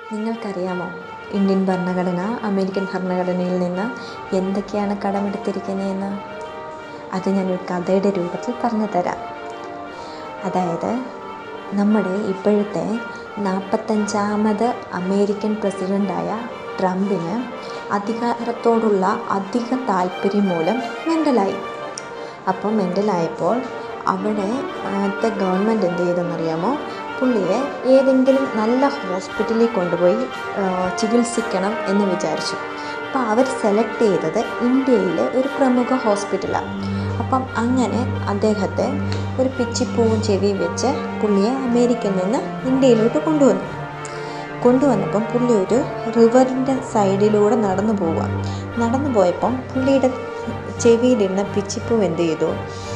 നിങ്ങൾക്കറിയാമോ ഇന്ത്യൻ ഭരണഘടന അമേരിക്കൻ ഭരണഘടനയിൽ നിന്ന് എന്തൊക്കെയാണ് കടമെടുത്തിരിക്കുന്നതെന്ന് അത് ഞാനൊരു കഥയുടെ രൂപത്തിൽ പറഞ്ഞു തരാം അതായത് നമ്മുടെ ഇപ്പോഴത്തെ നാൽപ്പത്തഞ്ചാമത് അമേരിക്കൻ പ്രസിഡൻ്റായ ട്രംപിന് അധികാരത്തോടുള്ള അധിക താല്പര്യം മൂലം മെൻ്റലായി അപ്പോൾ മെൻ്റലായപ്പോൾ അവിടെ ത്തെ ഗവൺമെൻറ് എന്ത് ചെയ്തെന്നറിയാമോ പുള്ളിയെ ഏതെങ്കിലും നല്ല ഹോസ്പിറ്റലിൽ കൊണ്ടുപോയി ചികിത്സിക്കണം എന്ന് വിചാരിച്ചു അപ്പോൾ അവർ സെലക്ട് ചെയ്തത് ഇന്ത്യയിലെ ഒരു പ്രമുഖ ഹോസ്പിറ്റലാണ് അപ്പം അങ്ങനെ അദ്ദേഹത്തെ ഒരു പിച്ചിപ്പൂവും ചെവിയും വെച്ച് പുള്ളിയെ അമേരിക്കയിൽ നിന്ന് ഇന്ത്യയിലോട്ട് കൊണ്ടുവന്നു കൊണ്ടുവന്നപ്പം പുള്ളി ഒരു റിവറിൻ്റെ സൈഡിലൂടെ നടന്നു പോവുക നടന്നു പോയപ്പം പുള്ളിയുടെ ചെവിയിലിരുന്ന പിച്ചിപ്പൂ എന്ത് ചെയ്തു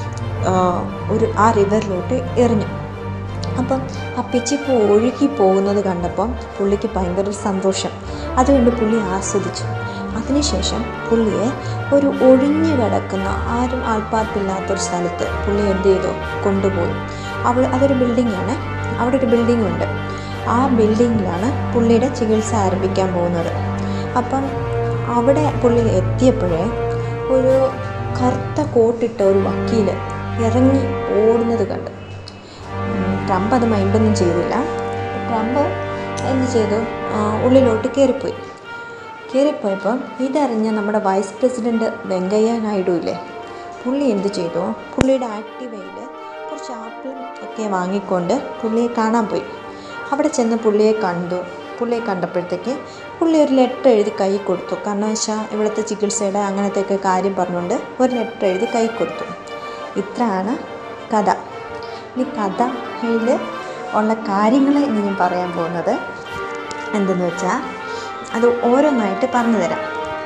ഒരു ആ റിവറിലോട്ട് എറിഞ്ഞു അപ്പം ആ പിച്ചിപ്പൂ ഒഴുകി പോകുന്നത് കണ്ടപ്പം പുള്ളിക്ക് ഭയങ്കര ഒരു സന്തോഷം അതുകൊണ്ട് പുള്ളി ആസ്വദിച്ചു അതിനുശേഷം പുള്ളിയെ ഒരു ഒഴിഞ്ഞു കിടക്കുന്ന ആരും ആൾപ്പാർപ്പില്ലാത്തൊരു സ്ഥലത്ത് പുള്ളി എന്ത് ചെയ്തു കൊണ്ടുപോയി അവിടെ അതൊരു ബിൽഡിങ്ങാണ് അവിടെ ഒരു ബിൽഡിംഗ് ഉണ്ട് ആ ബിൽഡിങ്ങിലാണ് പുള്ളിയുടെ ചികിത്സ ആരംഭിക്കാൻ പോകുന്നത് അപ്പം അവിടെ പുള്ളി എത്തിയപ്പോഴേ ഒരു കറുത്ത കോട്ടിട്ട ഒരു വക്കീൽ ഇറങ്ങി ഓടുന്നത് കണ്ട് ട്രംപ് അത് മൈൻഡൊന്നും ചെയ്തില്ല ട്രംപ് എന്ത് ചെയ്തു ഉള്ളിലോട്ട് കയറിപ്പോയി കയറിപ്പോയപ്പം ഇതറിഞ്ഞ നമ്മുടെ വൈസ് പ്രസിഡൻറ്റ് വെങ്കയ്യ നായിഡു ഇല്ലേ പുള്ളി എന്ത് ചെയ്തു പുള്ളിയുടെ ആക്ടിവയിൽ കുറച്ച് ആപ്പിൾ ഒക്കെ വാങ്ങിക്കൊണ്ട് പുള്ളിയെ കാണാൻ പോയി അവിടെ ചെന്ന് പുള്ളിയെ കണ്ടു പുള്ളിയെ കണ്ടപ്പോഴത്തേക്ക് പുള്ളി ഒരു ലെറ്റർ എഴുതി കൈ കൊടുത്തു കാരണം വെച്ചാൽ ഇവിടുത്തെ ചികിത്സയുടെ അങ്ങനത്തെയൊക്കെ കാര്യം പറഞ്ഞുകൊണ്ട് ഒരു ലെറ്റർ എഴുതി കൈ കൊടുത്തു ഇത്രയാണ് കഥ ഈ കഥയിൽ ഉള്ള കാര്യങ്ങൾ ഇനി ഞാൻ പറയാൻ പോകുന്നത് എന്തെന്ന് വെച്ചാൽ അത് ഓരോന്നായിട്ട് പറഞ്ഞു തരാം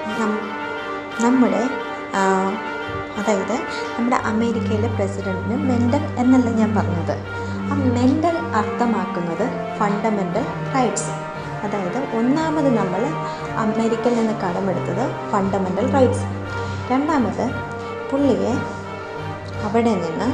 നമ്മുടെ അതായത് നമ്മുടെ അമേരിക്കയിലെ പ്രസിഡൻറ്റിന് മെൻ്റൽ എന്നല്ല ഞാൻ പറഞ്ഞത് ആ മെൻ്റൽ അർത്ഥമാക്കുന്നത് ഫണ്ടമെൻ്റൽ റൈറ്റ്സ് അതായത് ഒന്നാമത് നമ്മൾ അമേരിക്കയിൽ നിന്ന് കടമെടുത്തത് ഫണ്ടമെൻ്റൽ റൈറ്റ്സ് രണ്ടാമത് പുള്ളിയെ അവിടെ നിന്ന്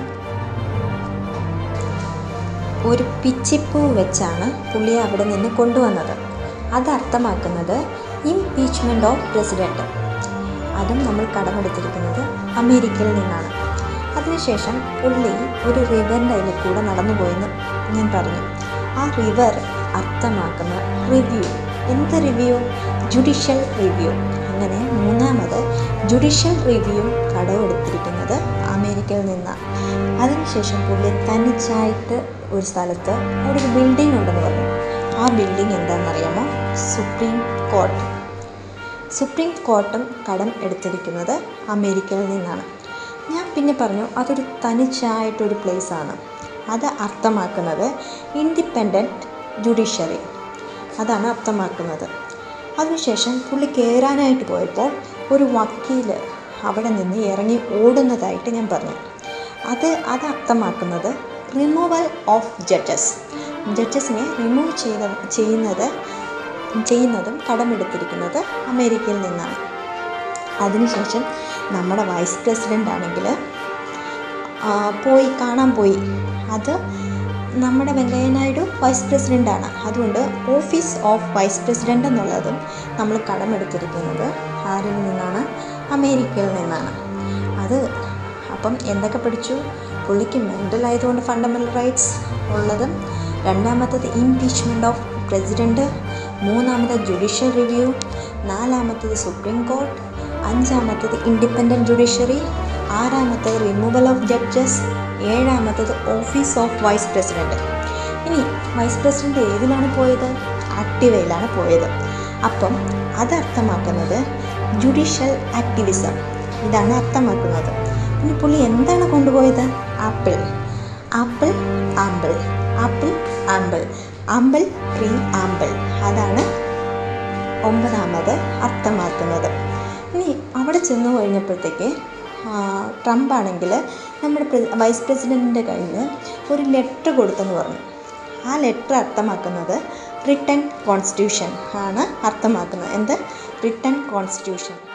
ഒരു പിച്ചിപ്പൂ വെച്ചാണ് പുള്ളിയെ അവിടെ നിന്ന് കൊണ്ടുവന്നത് അത് അർത്ഥമാക്കുന്നത് ഇംപീച്ച്മെൻറ്റ് ഓഫ് പ്രസിഡൻറ്റ് അതും നമ്മൾ കടമെടുത്തിരിക്കുന്നത് അമേരിക്കയിൽ നിന്നാണ് അതിനുശേഷം പുള്ളി ഒരു റിവറിൻ്റെ അതിൽ കൂടെ നടന്നു പോയെന്ന് ഞാൻ പറഞ്ഞു ആ റിവർ അർത്ഥമാക്കുന്ന റിവ്യൂ എന്ത് റിവ്യൂ ജുഡീഷ്യൽ റിവ്യൂ അങ്ങനെ മൂന്നാമത് ജുഡീഷ്യൽ റിവ്യൂ കടമെടുത്തിരിക്കുന്നത് അമേരിക്കയിൽ നിന്നാണ് അതിനുശേഷം പുള്ളി തനിച്ചായിട്ട് ഒരു സ്ഥലത്ത് അവിടെ ഒരു ബിൽഡിംഗ് ഉണ്ടെന്ന് പറഞ്ഞു ആ ബിൽഡിംഗ് എന്താണെന്നറിയാമോ സുപ്രീം കോർട്ട് സുപ്രീം കോർട്ടും കടം എടുത്തിരിക്കുന്നത് അമേരിക്കയിൽ നിന്നാണ് ഞാൻ പിന്നെ പറഞ്ഞു അതൊരു തനിച്ചായിട്ടൊരു പ്ലേസാണ് അത് അർത്ഥമാക്കുന്നത് ഇൻഡിപെൻഡൻറ്റ് ജുഡീഷ്യറി അതാണ് അർത്ഥമാക്കുന്നത് അതിനുശേഷം പുള്ളി കയറാനായിട്ട് പോയപ്പോൾ ഒരു വക്കീൽ അവിടെ നിന്ന് ഇറങ്ങി ഓടുന്നതായിട്ട് ഞാൻ പറഞ്ഞു അത് അത് അർത്ഥമാക്കുന്നത് റിമൂവൽ ഓഫ് ജഡ്ജസ് ജഡ്ജസിനെ റിമൂവ് ചെയ്ത ചെയ്യുന്നത് ചെയ്യുന്നതും കടമെടുത്തിരിക്കുന്നത് അമേരിക്കയിൽ നിന്നാണ് അതിനുശേഷം നമ്മുടെ വൈസ് പ്രസിഡൻ്റ് ആണെങ്കിൽ പോയി കാണാൻ പോയി അത് നമ്മുടെ വെങ്കയ്യ നായിഡു വൈസ് പ്രസിഡൻ്റാണ് അതുകൊണ്ട് ഓഫീസ് ഓഫ് വൈസ് പ്രസിഡൻ്റ് എന്നുള്ളതും നമ്മൾ കടമെടുത്തിരിക്കുന്നത് ആരിൽ നിന്നാണ് അമേരിക്കയിൽ നിന്നാണ് അത് അപ്പം എന്തൊക്കെ പഠിച്ചു പുള്ളിക്ക് മെൻ്റൽ ആയതുകൊണ്ട് ഫണ്ടമെൻ്റൽ റൈറ്റ്സ് ഉള്ളതും രണ്ടാമത്തത് ഇംപീച്ച്മെൻറ്റ് ഓഫ് പ്രസിഡൻറ്റ് മൂന്നാമത് ജുഡീഷ്യൽ റിവ്യൂ നാലാമത്തത് സുപ്രീം കോർട്ട് അഞ്ചാമത്തത് ഇൻഡിപെൻഡൻറ്റ് ജുഡീഷ്യറി ആറാമത്തത് റിമൂവൽ ഓഫ് ജഡ്ജസ് ഏഴാമത്തത് ഓഫീസ് ഓഫ് വൈസ് പ്രസിഡൻറ്റ് ഇനി വൈസ് പ്രസിഡൻറ്റ് ഏതിലാണ് പോയത് ആക്ടിവയിലാണ് പോയത് അപ്പം അത് അർത്ഥമാക്കുന്നത് ജുഡീഷ്യൽ ആക്ടിവിസം ഇതാണ് അർത്ഥമാക്കുന്നത് ഇനി പുള്ളി എന്താണ് കൊണ്ടുപോയത് apple apple apple apple apple apple tree apple അതാണ് ഒമ്പതാമത് അർത്ഥമാക്കുന്നത് ഇനി അവിടെ ചെന്ന് കഴിഞ്ഞപ്പോഴത്തേക്ക് ട്രംപ് ആണെങ്കിൽ നമ്മുടെ വൈസ് പ്രസിഡൻറ്റിൻ്റെ കയ്യിൽ ഒരു ലെറ്റർ കൊടുത്തെന്ന് പറഞ്ഞു ആ ലെറ്റർ അർത്ഥമാക്കുന്നത് റിട്ടൺ കോൺസ്റ്റിറ്റ്യൂഷൻ ആണ് അർത്ഥമാക്കുന്നത് എന്ത് റിട്ടൺ കോൺസ്റ്റിറ്റ്യൂഷൻ